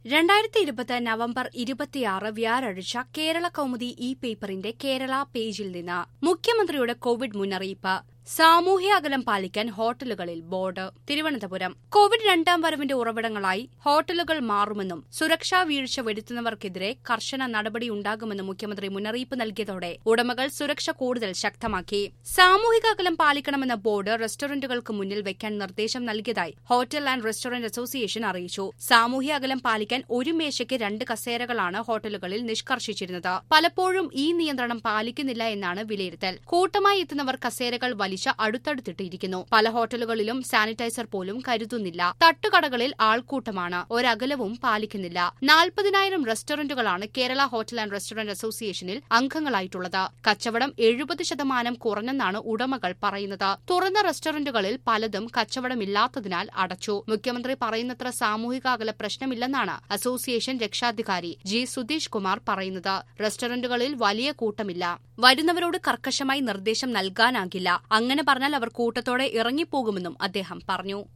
രണ്ടായിരത്തി ഇരുപത് നവംബർ ഇരുപത്തിയാറ് വ്യാഴാഴ്ച കേരള കൗമുദി ഇ പേപ്പറിന്റെ കേരള പേജിൽ നിന്ന് മുഖ്യമന്ത്രിയുടെ കോവിഡ് മുന്നറിയിപ്പ് സാമൂഹ്യ അകലം പാലിക്കാൻ ഹോട്ടലുകളിൽ ബോർഡ് തിരുവനന്തപുരം കോവിഡ് രണ്ടാം വരവിന്റെ ഉറവിടങ്ങളായി ഹോട്ടലുകൾ മാറുമെന്നും സുരക്ഷാ വീഴ്ച വരുത്തുന്നവർക്കെതിരെ കർശന നടപടിയുണ്ടാകുമെന്നും മുഖ്യമന്ത്രി മുന്നറിയിപ്പ് നൽകിയതോടെ ഉടമകൾ സുരക്ഷ കൂടുതൽ ശക്തമാക്കി സാമൂഹിക അകലം പാലിക്കണമെന്ന ബോർഡ് റെസ്റ്റോറന്റുകൾക്ക് മുന്നിൽ വെക്കാൻ നിർദ്ദേശം നൽകിയതായി ഹോട്ടൽ ആൻഡ് റെസ്റ്റോറന്റ് അസോസിയേഷൻ അറിയിച്ചു സാമൂഹ്യ അകലം പാലിക്കാൻ ഒരു മേശയ്ക്ക് രണ്ട് കസേരകളാണ് ഹോട്ടലുകളിൽ നിഷ്കർഷിച്ചിരുന്നത് പലപ്പോഴും ഈ നിയന്ത്രണം പാലിക്കുന്നില്ല എന്നാണ് വിലയിരുത്തൽ കൂട്ടമായി എത്തുന്നവർ കസേരകൾ വലിച്ച അടുത്തടുത്തിട്ടിരിക്കുന്നു പല ഹോട്ടലുകളിലും സാനിറ്റൈസർ പോലും കരുതുന്നില്ല തട്ടുകടകളിൽ ആൾക്കൂട്ടമാണ് ഒരകലവും പാലിക്കുന്നില്ല നാൽപ്പതിനായിരം റെസ്റ്റോറന്റുകളാണ് കേരള ഹോട്ടൽ ആൻഡ് റെസ്റ്റോറന്റ് അസോസിയേഷനിൽ അംഗങ്ങളായിട്ടുള്ളത് കച്ചവടം എഴുപത് ശതമാനം കുറഞ്ഞെന്നാണ് ഉടമകൾ പറയുന്നത് തുറന്ന റെസ്റ്റോറന്റുകളിൽ പലതും കച്ചവടമില്ലാത്തതിനാൽ അടച്ചു മുഖ്യമന്ത്രി പറയുന്നത്ര സാമൂഹിക അകല പ്രശ്നമില്ലെന്നാണ് അസോസിയേഷൻ രക്ഷാധികാരി ജി സുധീഷ് കുമാർ പറയുന്നത് റെസ്റ്റോറന്റുകളിൽ വലിയ കൂട്ടമില്ല വരുന്നവരോട് കർക്കശമായി നിർദ്ദേശം നൽകാനാകില്ല അങ്ങനെ പറഞ്ഞാൽ അവർ കൂട്ടത്തോടെ ഇറങ്ങിപ്പോകുമെന്നും അദ്ദേഹം പറഞ്ഞു